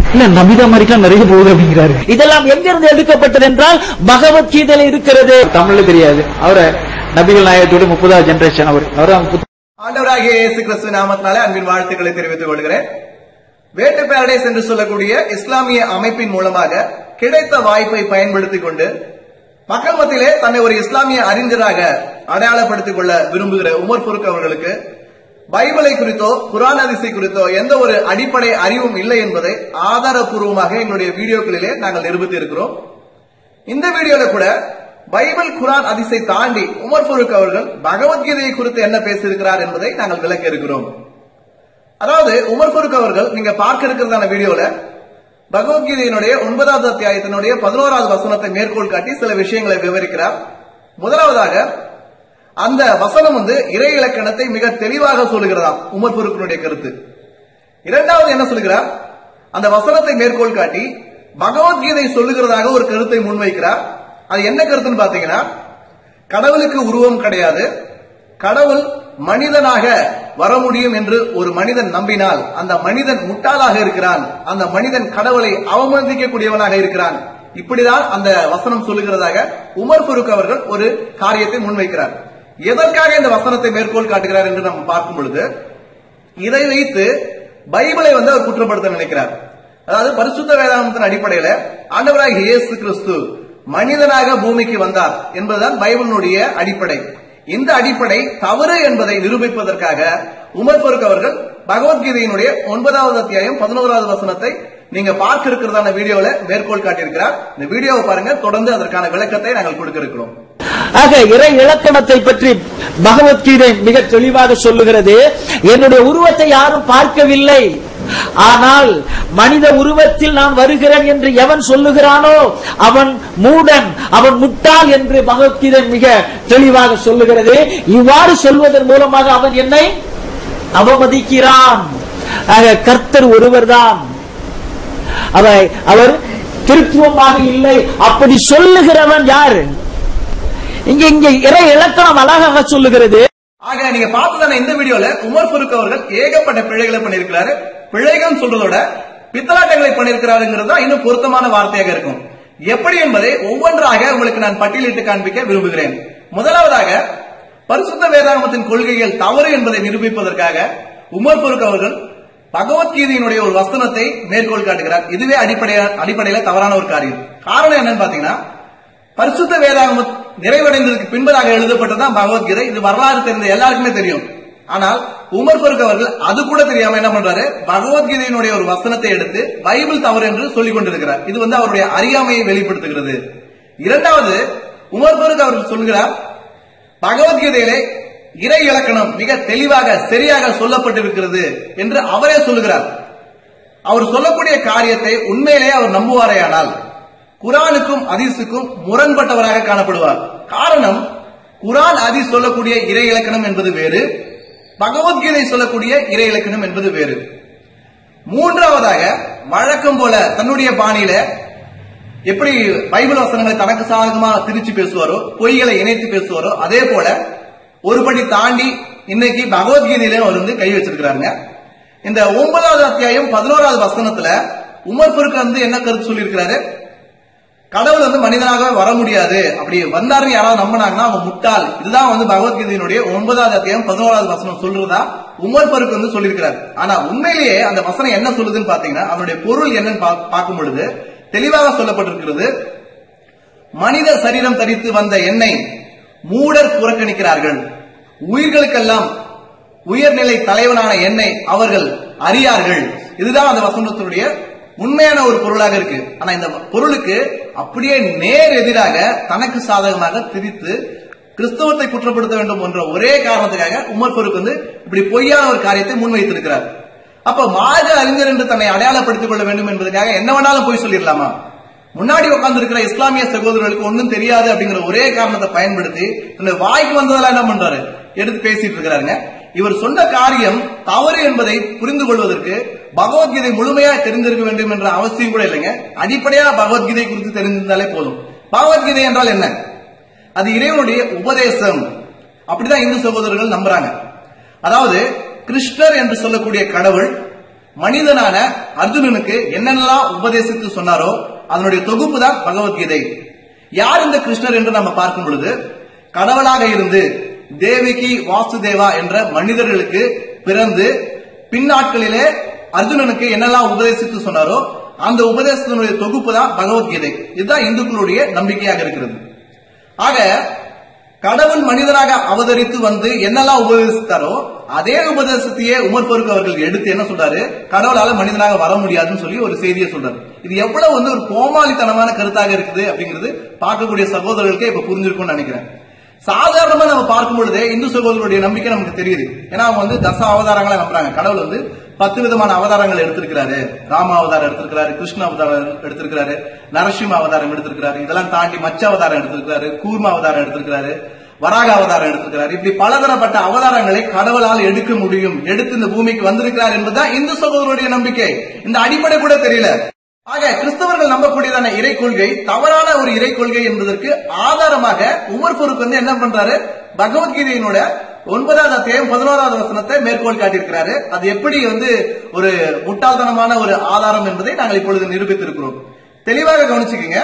இல்ல நபிதா மாதிரிக்கெல்லாம் நிறைய போகுது அப்படிங்கிறாரு இதெல்லாம் எங்கிருந்து எடுக்கப்பட்டது என்றால் பகவத்கீதையில இருக்கிறது தமிழ்ல தெரியாது அவரை நபிகள் நாயகத்தோட முப்பதாவது ஜெனரேஷன் அவர் அவர் ஆண்டவராகிய இயேசு கிறிஸ்து நாமத்தினாலே அன்பின் வாழ்த்துக்களை தெரிவித்துக் கொள்கிறேன் வேட்டு பேரடைஸ் என்று சொல்லக்கூடிய இஸ்லாமிய அமைப்பின் மூலமாக கிடைத்த வாய்ப்பை பயன்படுத்திக் கொண்டு மக்கள் மத்தியிலே தன்னை ஒரு இஸ்லாமிய அறிஞராக அடையாளப்படுத்திக் கொள்ள விரும்புகிற உமர் ஃபருக் அவர்களுக்கு பைபிளை குறித்தோ குரான் அதிசை குறித்தோ எந்த ஒரு அடிப்படை அறிவும் இல்லை என்பதை ஆதாரப்பூர்வமாக எங்களுடைய வீடியோக்களிலே நாங்கள் நிரூபித்து இருக்கிறோம் இந்த வீடியோல கூட பைபிள் குரான் அதிசை தாண்டி உமர் ஃபருக் அவர்கள் பகவத்கீதையை குறித்து என்ன பேசியிருக்கிறார் என்பதை நாங்கள் விளக்க இருக்கிறோம் அதாவது உமர் ஃபருக் அவர்கள் நீங்க பார்க்க இருக்கிறதான வீடியோல பகவத்கீதையினுடைய ஒன்பதாவது அத்தியாயத்தினுடைய பதினோராவது வசனத்தை மேற்கோள் காட்டி சில விஷயங்களை விவரிக்கிறார் முதலாவதாக அந்த வசனம் வந்து இறை இலக்கணத்தை மிக தெளிவாக சொல்லுகிறதாம் உமர் ஃபருக்கினுடைய கருத்து இரண்டாவது என்ன சொல்லுகிறார் அந்த வசனத்தை மேற்கோள் காட்டி பகவத்கீதை சொல்லுகிறதாக ஒரு கருத்தை முன்வைக்கிறார் அது என்ன கருத்துன்னு பாத்தீங்கன்னா கடவுளுக்கு உருவம் கிடையாது கடவுள் மனிதனாக வர முடியும் என்று ஒரு மனிதன் நம்பினால் அந்த மனிதன் முட்டாளாக இருக்கிறான் அந்த மனிதன் கடவுளை அவமதிக்கக்கூடியவனாக இருக்கிறான் இப்படிதான் அந்த வசனம் சொல்லுகிறதாக உமர் ஃபருக் அவர்கள் ஒரு காரியத்தை முன்வைக்கிறார் எதற்காக இந்த வசனத்தை மேற்கோள் காட்டுகிறார் என்று நாம் பார்க்கும் பொழுது இதை வைத்து பைபிளை வந்து அவர் குற்றப்படுத்த நினைக்கிறார் அதாவது பரிசுத்த வேதாந்தத்தின் அடிப்படையில ஆண்டவராக இயேசு கிறிஸ்து மனிதனாக பூமிக்கு வந்தார் என்பதுதான் பைபிளினுடைய அடிப்படை இந்த அடிப்படை தவறு என்பதை நிரூபிப்பதற்காக உமர் ஃபருக் அவர்கள் பகவத்கீதையினுடைய ஒன்பதாவது அத்தியாயம் பதினோராவது வசனத்தை நீங்க பார்க்க இருக்கிறதான வீடியோல மேற்கோள் காட்டியிருக்கிறார் இந்த வீடியோவை பாருங்க தொடர்ந்து அதற்கான விளக்கத்தை நாங்கள் கொடுக்க இருக்கிறோம் ஆக இறை இலக்கணத்தை பற்றி பகவத்கீதை மிக தெளிவாக சொல்லுகிறது என்னுடைய உருவத்தை யாரும் பார்க்கவில்லை ஆனால் மனித உருவத்தில் நான் வருகிறேன் என்று எவன் சொல்லுகிறானோ அவன் மூடன் அவன் முட்டாள் என்று பகவத்கீதை மிக தெளிவாக சொல்லுகிறது இவ்வாறு சொல்வதன் மூலமாக அவன் என்னை அவமதிக்கிறான் ஆக கர்த்தர் ஒருவர்தான் அவர் அவர் திருத்துவமாக இல்லை அப்படி சொல்லுகிறவன் யாரு இங்க இங்க இறை இலக்கணம் அழகாக சொல்லுகிறது ஆக நீங்க பார்த்ததான இந்த வீடியோல உமர் ஃபருக் அவர்கள் ஏகப்பட்ட பிழைகளை பண்ணியிருக்கிறாரு பிழைகள் சொல்றதோட பித்தலாட்டங்களை பண்ணியிருக்கிறாருங்கிறது தான் இன்னும் பொருத்தமான வார்த்தையாக இருக்கும் எப்படி என்பதை ஒவ்வொன்றாக உங்களுக்கு நான் பட்டியலிட்டு காண்பிக்க விரும்புகிறேன் முதலாவதாக பரிசுத்த வேதாகமத்தின் கொள்கைகள் தவறு என்பதை நிரூபிப்பதற்காக உமர் ஃபருக் அவர்கள் பகவத்கீதையினுடைய ஒரு வசனத்தை மேற்கோள் காட்டுகிறார் இதுவே அடிப்படையா அடிப்படையில தவறான ஒரு காரியம் காரணம் என்னன்னு பாத்தீங்கன்னா பரிசுத்த வேதாகமம் நிறைவடைந்ததுக்கு பின்பதாக எழுதப்பட்டதுதான் பகவத்கீதை இது வரலாறு தெரிந்த எல்லாருக்குமே தெரியும் ஆனால் உமர் ஃபருக் அவர்கள் அது கூட தெரியாம என்ன பண்றாரு பகவத்கீதையினுடைய ஒரு வசனத்தை எடுத்து பைபிள் தவறு என்று சொல்லிக் கொண்டிருக்கிறார் இது வந்து அவருடைய அறியாமையை வெளிப்படுத்துகிறது இரண்டாவது உமர் ஃபருக் அவர்கள் சொல்கிறார் பகவத்கீதையிலே இறை இலக்கணம் மிக தெளிவாக சரியாக சொல்லப்பட்டிருக்கிறது என்று அவரே சொல்லுகிறார் அவர் சொல்லக்கூடிய காரியத்தை உண்மையிலே அவர் நம்புவாரேயானால் குரானுக்கும் அதிசுக்கும் முரண்பட்டவராக காணப்படுவார் காரணம் குரான் அதிஸ் சொல்லக்கூடிய இறை இலக்கணம் என்பது வேறு பகவத்கீதை சொல்லக்கூடிய இறை இலக்கணம் என்பது வேறு மூன்றாவதாக வழக்கம் போல தன்னுடைய பாணியில எப்படி பைபிள் வசனங்களை தனக்கு சாதகமா திரிச்சு பேசுவாரோ பொய்களை இணைத்து பேசுவாரோ அதே போல ஒருபடி தாண்டி இன்னைக்கு பகவத்கீதையில அவர் வந்து கை வச்சிருக்கிறாருங்க இந்த ஒன்பதாவது அத்தியாயம் பதினோராவது வசனத்துல உமர் ஃபருக் வந்து என்ன கருத்து சொல்லியிருக்கிறாரு கடவுள் வந்து மனிதனாக வர முடியாது அப்படி வந்தாருன்னு யாராவது நம்பினாங்கன்னா அவங்க முட்டாள் இதுதான் வந்து பகவத்கீதையினுடைய ஒன்பதாவது அத்தியாயம் பதினோராவது வசனம் சொல்றதா உமர் ஃபருக் வந்து சொல்லியிருக்கிறார் ஆனா உண்மையிலேயே அந்த வசனம் என்ன சொல்லுதுன்னு பாத்தீங்கன்னா அதனுடைய பொருள் என்னன்னு பா- பார்க்கும் பொழுது தெளிவாக சொல்லப்பட்டிருக்கிறது மனித சரீரம் தரித்து வந்த என்னை மூடர் புறக்கணிக்கிறார்கள் உயிர்களுக்கெல்லாம் உயர்நிலை தலைவனான என்னை அவர்கள் அறியார்கள் இதுதான் அந்த வசனத்தினுடைய உண்மையான ஒரு பொருளாக இருக்கு ஆனா இந்த பொருளுக்கு அப்படியே நேர் எதிராக தனக்கு சாதகமாக திரித்து கிறிஸ்தவத்தை குற்றப்படுத்த வேண்டும் என்ற ஒரே காரணத்துக்காக உமர் ஃபருக் வந்து இப்படி பொய்யான ஒரு காரியத்தை முன்வைத்திருக்கிறார் அப்ப மார்க அறிஞர் என்று தன்னை அடையாளப்படுத்திக் கொள்ள வேண்டும் என்பதற்காக என்ன வேணாலும் போய் சொல்லிடலாமா முன்னாடி உட்கார்ந்து இருக்கிற இஸ்லாமிய சகோதரர்களுக்கு ஒண்ணும் தெரியாது அப்படிங்கிற ஒரே காரணத்தை பயன்படுத்தி தன்னுடைய வாய்க்கு வந்ததெல்லாம் என்ன பண்றாரு எடுத்து பேசிட்டு இருக்கிறாருங்க இவர் சொன்ன காரியம் தவறு என்பதை புரிந்து கொள்வதற்கு பகவத்கீதை முழுமையா தெரிந்திருக்க வேண்டும் என்ற அவசியம் கூட இல்லைங்க அடிப்படையா பகவத்கீதை குறித்து தெரிந்திருந்தாலே போதும் பகவத்கீதை என்றால் என்ன அது இறைவனுடைய உபதேசம் அப்படிதான் இந்து சகோதரர்கள் நம்புறாங்க அதாவது கிருஷ்ணர் என்று சொல்லக்கூடிய கடவுள் மனிதனான அர்ஜுனனுக்கு என்னென்னலாம் உபதேசித்து சொன்னாரோ அதனுடைய தொகுப்பு தான் பகவத்கீதை யார் இந்த கிருஷ்ணர் என்று நம்ம பார்க்கும் பொழுது கடவுளாக இருந்து தேவிகி வாசுதேவா என்ற மனிதர்களுக்கு பிறந்து பின்னாட்களிலே அர்ஜுனனுக்கு என்னெல்லாம் உபதேசித்து சொன்னாரோ அந்த உபதேசத்தினுடைய தொகுப்பு தான் பகவத்கீதை இதுதான் இந்துக்களுடைய நம்பிக்கையாக இருக்கிறது ஆக கடவுள் மனிதனாக அவதரித்து வந்து என்னெல்லாம் உபதேசித்தாரோ அதே உபதேசத்தையே உமர் ஃபருக் அவர்கள் எடுத்து என்ன சொல்றாரு கடவுளால மனிதனாக வர முடியாதுன்னு சொல்லி ஒரு செய்தியை சொல்றாரு இது எவ்வளவு வந்து ஒரு கோமாளித்தனமான கருத்தாக இருக்குது அப்படிங்கிறது பார்க்கக்கூடிய சகோதரர்களுக்கே இப்ப புரிஞ்சிருக்கும்னு நினைக்கிறேன் சாதாரணமா நம்ம பார்க்கும் பொழுதே இந்து சகோதரருடைய நம்பிக்கை நமக்கு தெரியுது ஏன்னா அவங்க வந்து தச அவதாரங்களை நம்புறாங்க கடவுள் வந்து பத்து விதமான அவதாரங்கள் எடுத்திருக்கிறாரு ராம அவதாரம் எடுத்திருக்கிறாரு கிருஷ்ண அவதாரம் எடுத்திருக்கிறாரு நரசிம்ம அவதாரம் எடுத்திருக்கிறாரு இதெல்லாம் தாண்டி மச்ச அவதாரம் எடுத்திருக்கிறாரு கூர்ம அவதாரம் எடுத்திருக்கிறாரு வராக அவதாரம் எடுத்திருக்கிறார் இப்படி பலதரப்பட்ட அவதாரங்களை கடவுளால் எடுக்க முடியும் எடுத்து இந்த பூமிக்கு வந்திருக்கிறார் என்பதுதான் இந்து சகோதரருடைய நம்பிக்கை இந்த அடிப்படை கூட தெரியல ஆக கிறிஸ்தவர்கள் நம்பக்கூடியதான இறை கொள்கை தவறான ஒரு இறை கொள்கை என்பதற்கு ஆதாரமாக உமர் ஃபருக் வந்து என்ன பண்றாரு பகவத்கீதையினோட ஒன்பதாவது அத்தியாயம் பதினோராவது வசனத்தை மேற்கோள் காட்டியிருக்கிறாரு அது எப்படி வந்து ஒரு முட்டாள்தனமான ஒரு ஆதாரம் என்பதை நாங்கள் இப்பொழுது நிரூபித்திருக்கிறோம் தெளிவாக கவனிச்சுக்கோங்க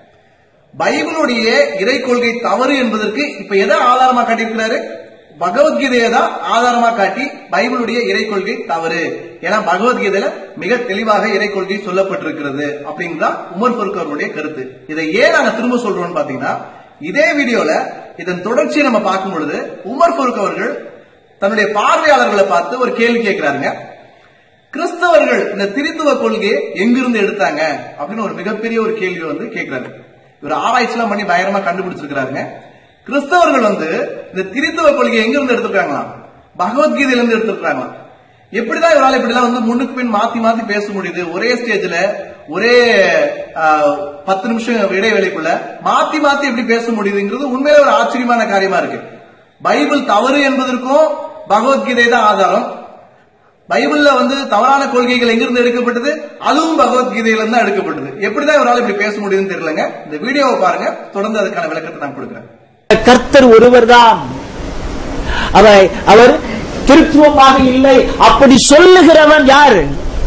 பைபிளுடைய இறை கொள்கை தவறு என்பதற்கு இப்ப எதை ஆதாரமா காட்டியிருக்கிறாரு பகவத்கீதையை தான் ஆதாரமா காட்டி பைபிளுடைய இறை கொள்கை தவறு ஏன்னா பகவத்கீதையில மிக தெளிவாக இறை கொள்கை சொல்லப்பட்டிருக்கிறது அப்படிங்கிறதான் உமர் ஃபருக் அவர்களுடைய கருத்து இதை ஏன் நாங்க திரும்ப சொல்றோம்னு பாத்தீங்கன்னா இதே வீடியோல இதன் தொடர்ச்சியை நம்ம பார்க்கும் பொழுது உமர் ஃபருக் அவர்கள் தன்னுடைய பார்வையாளர்களை பார்த்து ஒரு கேள்வி கேட்கிறாருங்க கிறிஸ்தவர்கள் இந்த திரித்துவ கொள்கையை எங்கிருந்து எடுத்தாங்க அப்படின்னு ஒரு மிகப்பெரிய ஒரு கேள்வி வந்து கேட்கிறாரு இவர் ஆராய்ச்சிலாம் பண்ணி பயங்கரமா கண்டுபிடிச்சிருக்கிறாருங்க கிறிஸ்தவர்கள் வந்து இந்த திரித்துவ கொள்கையை எங்க இருந்து எடுத்திருக்காங்களாம் பகவத்கீதையில இருந்து எடுத்திருக்காங்களாம் எப்படிதான் இவரால் இப்படிலாம் வந்து முன்னுக்கு பின் மாத்தி மாத்தி பேச முடியுது ஒரே ஸ்டேஜ்ல ஒரே ஆஹ், பத்து நிமிஷம் இடைவேளைக்குள்ள மாத்தி மாத்தி எப்படி பேச முடியுதுங்கிறது உண்மையிலே ஒரு ஆச்சரியமான காரியமா இருக்கு பைபிள் தவறு என்பதற்கும் பகவத்கீதை தான் ஆதாரம் பைபிள்ல வந்து தவறான கொள்கைகள் எங்கிருந்து எடுக்கப்பட்டது அதுவும் பகவத்கீதையில இருந்து தான் எடுக்கப்பட்டது எப்படிதான் இவரால் இப்படி பேச முடியுதுன்னு தெரியலங்க இந்த வீடியோவை பாருங்க தொடர்ந்து அதுக்கான விளக்கத்தை நான் கொடுக்குறேன் கர்த்தர் ஒருவர்தான் அவர் அவர் திருத்துவமாக இல்லை அப்படி சொல்லுகிறவன் யாரு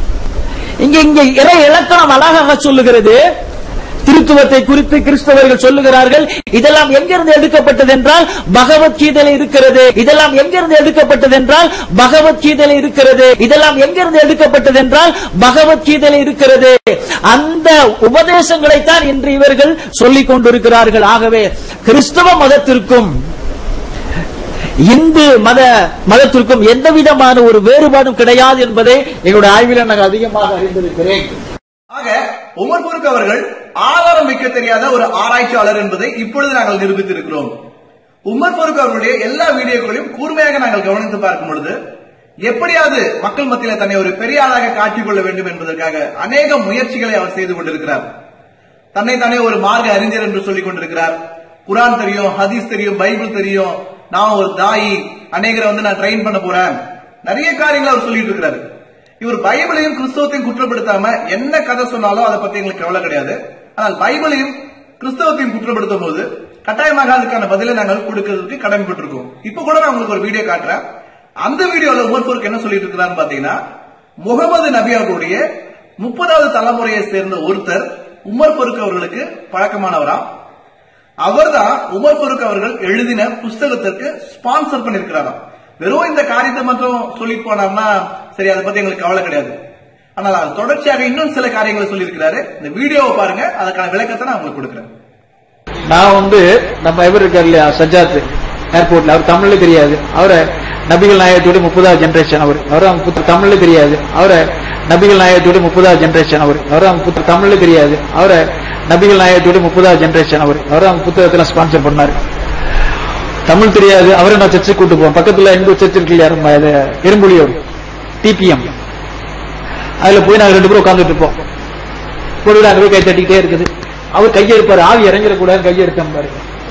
இங்க இங்க இறை இலக்கணம் அழகாக சொல்லுகிறது திருத்துவத்தை குறித்து கிறிஸ்தவர்கள் சொல்லுகிறார்கள் இதெல்லாம் எங்கிருந்து எடுக்கப்பட்டது என்றால் பகவத்கீதையில இருக்கிறது இதெல்லாம் எங்கிருந்து எடுக்கப்பட்டது என்றால் பகவத்கீதையில இருக்கிறது இதெல்லாம் எங்கிருந்து எடுக்கப்பட்டது என்றால் பகவத்கீதையில இருக்கிறது அந்த உபதேசங்களைத்தான் இன்று இவர்கள் சொல்லிக் கொண்டிருக்கிறார்கள் ஆகவே கிறிஸ்தவ மதத்திற்கும் இந்து மத மதத்திற்கும் எந்த விதமான ஒரு வேறுபாடும் கிடையாது என்பதை எங்களுடைய ஆய்வில் நான் அதிகமாக அறிந்திருக்கிறேன் ஆக உமர் ஃபருக் அவர்கள் ஆதாரம் வைக்க தெரியாத ஒரு ஆராய்ச்சியாளர் என்பதை இப்பொழுது நாங்கள் நிரூபித்திருக்கிறோம் உமர் ஃபருக் அவர்களுடைய எல்லா வீடியோக்களையும் கூர்மையாக நாங்கள் கவனித்து பார்க்கும் பொழுது எப்படியாவது மக்கள் மத்தியில தன்னை ஒரு பெரிய ஆளாக காட்டிக்கொள்ள வேண்டும் என்பதற்காக அநேக முயற்சிகளை அவர் செய்து கொண்டிருக்கிறார் தன்னை தானே ஒரு மார்க்க அறிஞர் என்று சொல்லிக் கொண்டிருக்கிறார் குரான் தெரியும் ஹதீஸ் தெரியும் பைபிள் தெரியும் நான் ஒரு தாயி அநேகரை வந்து நான் ட்ரெயின் பண்ண போறேன் நிறைய காரியங்களை அவர் சொல்லிட்டு இருக்கிறாரு இவர் பைபிளையும் கிறிஸ்தவத்தையும் குற்றப்படுத்தாம என்ன கதை சொன்னாலும் அதை பத்தி எங்களுக்கு கவலை கிடையாது ஆனால் பைபிளையும் கிறிஸ்தவத்தையும் குற்றப்படுத்தும் போது கட்டாயமாக அதுக்கான பதிலை நாங்கள் கொடுக்கிறதுக்கு கடமைப்பட்டிருக்கோம் இப்ப கூட நான் உங்களுக்கு ஒரு வீடியோ காட்டுறேன் அந்த வீடியோல உமர் ஃபருக் என்ன சொல்லிட்டு இருக்கிறாருன்னு பாத்தீங்கன்னா முகமது நபி அவர்களுடைய முப்பதாவது தலைமுறையை சேர்ந்த ஒருத்தர் உமர் ஃபருக் அவர்களுக்கு பழக்கமானவரா அவர்தான் உமர் ஃபருக் அவர்கள் எழுதின புஸ்தகத்திற்கு ஸ்பான்சர் பண்ணிருக்கிறாராம் வெறும் இந்த காரியத்தை மட்டும் சொல்லிட்டு போனார்னா சரி அதை பத்தி எங்களுக்கு கவலை கிடையாது ஆனால் அது தொடர்ச்சியாக இன்னும் சில காரியங்களை சொல்லியிருக்கிறாரு இந்த வீடியோவை பாருங்க அதுக்கான விளக்கத்தை நான் உங்களுக்கு கொடுக்குறேன் நான் வந்து நம்ம இவர் இருக்கார் இல்லையா சஜாத் ஏர்போர்ட்ல அவர் தமிழ்ல தெரியாது அவரை நபிகள் நாயகத்தோட முப்பதாவது ஜெனரேஷன் அவர் அவர் அவங்க புத்த தமிழ்ல தெரியாது அவரை நபிகள் நாயகத்தோட முப்பதாவது ஜெனரேஷன் அவர் அவர் அவங்க புத்த தமிழ்ல தெரியாது அவரை நபிகள் நாயகத்தோட முப்பதாவது ஜெனரேஷன் அவர் அவர் அவங்க புத்தகத்துல ஸ்பான்சர் பண்ணாரு தமிழ் தெரியாது அவரை நான் சர்ச்சுக்கு கூட்டு போவோம் பக்கத்துல எங்க சர்ச் இருக்கு இல்லையா நம்ம இது எறும்புலியூர் டிபிஎம் அதுல போய் நாங்க ரெண்டு பேரும் உட்கார்ந்துட்டு இருப்போம் பொழுது அங்க போய் கை தட்டிக்கிட்டே இருக்குது அவர் கையை இருப்பாரு ஆவி இறங்கிடக்கூடாது கையை எடுத்தேன் பாரு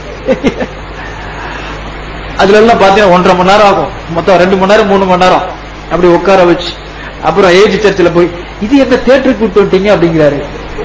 அதுல எல்லாம் பாத்தீங்கன்னா ஒன்றரை மணி நேரம் ஆகும் மொத்தம் ரெண்டு மணி நேரம் மூணு மணி நேரம் அப்படி உட்கார வச்சு அப்புறம் ஏஜ் சர்ச்சில் போய் இது எங்க தேட்டருக்கு கூட்டு வந்துட்டீங்க அப்படிங்கிறாரு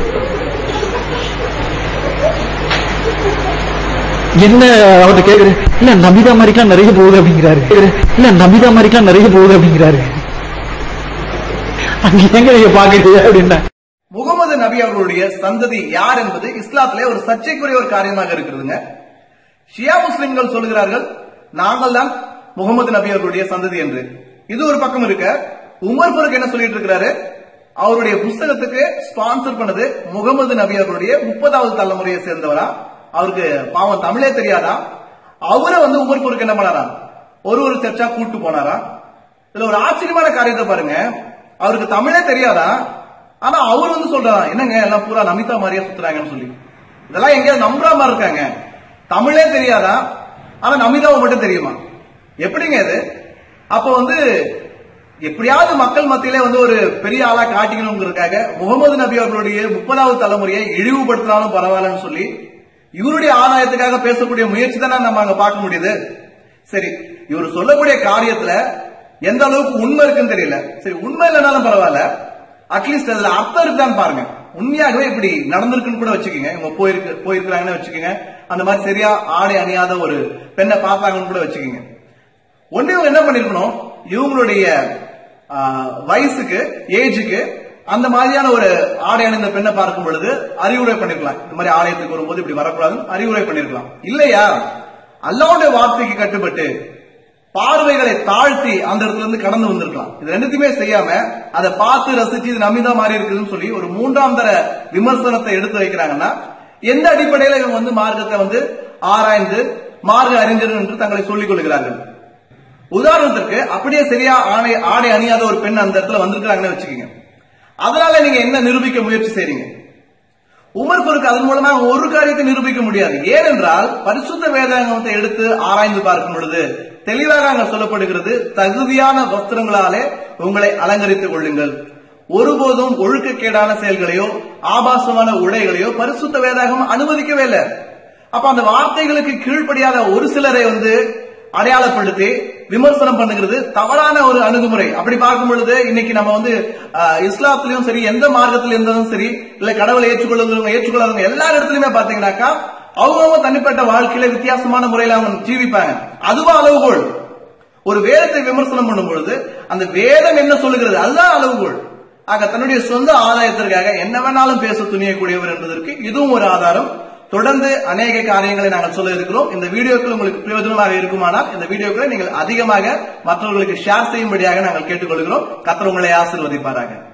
என்ன அவர்கிட்ட கேக்குறேன் இல்ல நபிதா மாதிரிக்கெல்லாம் நிறைய போகுது அப்படிங்கிறாரு இல்ல நபிதா மாதிரிக்கெல்லாம் நிறைய போகுது அப்படிங்கிறாரு அங்க எங்க நீங்க பாக்குறீங்க அப்படின்னா முகமது நபி அவர்களுடைய சந்ததி யார் என்பது இஸ்லாத்திலே ஒரு சர்ச்சைக்குரிய ஒரு காரியமாக இருக்கிறதுங்க ஷியா முஸ்லிம்கள் சொல்கிறார்கள் நாங்கள் தான் முகமது நபி அவர்களுடைய சந்ததி என்று இது ஒரு பக்கம் இருக்க உமர் ஃபருக் என்ன சொல்லிட்டு இருக்கிறாரு அவருடைய புஸ்தகத்துக்கு ஸ்பான்சர் பண்ணது முகமது நபி அவர்களுடைய முப்பதாவது தலைமுறையை சேர்ந்தவரா அவருக்கு பாவம் தமிழே தெரியாதா அவரை வந்து உமர் ஃபருக் என்ன பண்ணாரா ஒரு ஒரு சர்ச்சா கூட்டு போனாரா இதுல ஒரு ஆச்சரியமான காரியத்தை பாருங்க அவருக்கு தமிழே தெரியாதா ஆனா அவர் வந்து சொல்றாரா என்னங்க எல்லாம் பூரா நமிதா மாதிரியா சுத்துறாங்கன்னு சொல்லி இதெல்லாம் எங்கேயாவது நம்புற மாதிரி இருக்காங்க தமிழே தெரியாதா ஆனா நமிதாவை மட்டும் தெரியுமா எப்படிங்க இது அப்ப வந்து எப்படியாவது மக்கள் மத்தியிலே வந்து ஒரு பெரிய ஆளா காட்டிக்கணுங்கிறதுக்காக முகமது நபி அவர்களுடைய முப்பதாவது தலைமுறையை இழிவுபடுத்தினாலும் பரவாயில்லன்னு சொல்லி இவருடைய ஆதாயத்துக்காக பேசக்கூடிய முயற்சி தானே நம்ம அங்க பார்க்க முடியுது சரி இவர் சொல்லக்கூடிய காரியத்துல எந்த அளவுக்கு உண்மை இருக்குன்னு தெரியல சரி உண்மை இல்லைனாலும் பரவாயில்ல அட்லீஸ்ட் அதுல அர்த்தம் இருக்குதான்னு பாருங்க உண்மையாகவே இப்படி நடந்திருக்குன்னு கூட வச்சுக்கோங்க இவங்க போயிருக்கு போயிருக்கிறாங்கன்னு வச்சுக்கோங்க அந்த மாதிரி சரியா ஆடை அணியாத ஒரு பெண்ணை பார்த்தாங்கன்னு கூட வச்சுக்கோங்க ஒண்ணு இவங்க என்ன பண்ணிருக்கணும் இவங்களுடைய ஆ, வயசுக்கு ஏஜுக்கு அந்த மாதிரியான ஒரு ஆடை அணிந்த பெண்ணை பார்க்கும் பொழுது அறிவுரை பண்ணிருக்கலாம் இந்த மாதிரி ஆலயத்துக்கு வரும்போது இப்படி வரக்கூடாதுன்னு அறிவுரை பண்ணிருக்கலாம் இல்லையா அல்லாவுடைய வார்த்தைக்கு கட்டுப்பட்டு பார்வைகளை தாழ்த்தி அந்த இடத்துல இருந்து கடந்து வந்திருக்கலாம் இது ரெண்டுத்தையுமே செய்யாம அதை பார்த்து ரசிச்சு இது நம்பிதான் மாறி இருக்குதுன்னு சொல்லி ஒரு மூன்றாம் தர விமர்சனத்தை எடுத்து வைக்கிறாங்கன்னா எந்த அடிப்படையில இவங்க வந்து மார்க்கத்தை வந்து ஆராய்ந்து மார்க்க அறிஞர் என்று தங்களை சொல்லிக் கொள்கிறார்கள் உதாரணத்திற்கு அப்படியே சரியா ஆடை ஆடை அணியாத ஒரு பெண் அந்த இடத்துல வந்திருக்கிறாங்கன்னு வச்சுக்கோங்க அதனால நீங்க என்ன நிரூபிக்க முயற்சி செய்றீங்க உமர் ஃபருக் அதன் மூலமா ஒரு காரியத்தை நிரூபிக்க முடியாது ஏனென்றால் பரிசுத்த வேதாங்கத்தை எடுத்து ஆராய்ந்து பார்க்கும் பொழுது தெளிவாக அங்க சொல்லப்படுகிறது தகுதியான வஸ்திரங்களாலே உங்களை அலங்கரித்துக் கொள்ளுங்கள் ஒருபோதும் ஒழுக்கக்கேடான செயல்களையோ ஆபாசமான உடைகளையோ பரிசுத்த வேதாகம் அனுமதிக்கவே இல்லை அப்ப அந்த வார்த்தைகளுக்கு கீழ்ப்படியாத ஒரு சிலரை வந்து அடையாளப்படுத்தி விமர்சனம் பண்ணுகிறது தவறான ஒரு அணுகுமுறை அப்படி பார்க்கும் பொழுது இன்னைக்கு நம்ம வந்து அஹ், இஸ்லாத்திலயும் சரி எந்த மார்க்கத்துல இருந்தாலும் சரி இல்ல கடவுளை ஏற்றுக்கொள்ளுங்க ஏற்றுக்கொள்ளாதவங்க எல்லா இடத்துலயுமே பாத்தீங்கன்னாக்கா அவங்கவுங்க தனிப்பட்ட வாழ்க்கையில வித்தியாசமான முறையில அவங்க ஜீவிப்பாங்க அதுவா அளவுகோல் ஒரு வேதத்தை விமர்சனம் பண்ணும் பொழுது அந்த வேதம் என்ன சொல்லுகிறது அதுதான் அளவுகோல் ஆக தன்னுடைய சொந்த ஆதாயத்திற்காக என்ன வேணாலும் பேச துணியக்கூடியவர் என்பதற்கு இதுவும் ஒரு ஆதாரம் தொடர்ந்து அநேக காரியங்களை நாங்கள் சொல்ல இருக்கிறோம் இந்த வீடியோக்கள் உங்களுக்கு பிரயோஜனமாக இருக்குமானால் இந்த வீடியோக்களை நீங்கள் அதிகமாக மற்றவர்களுக்கு ஷேர் செய்யும்படியாக நாங்கள் கேட்டுக்கொள்கிறோம் கத்தர் உங்களை ஆசீர்வதிப்பாராக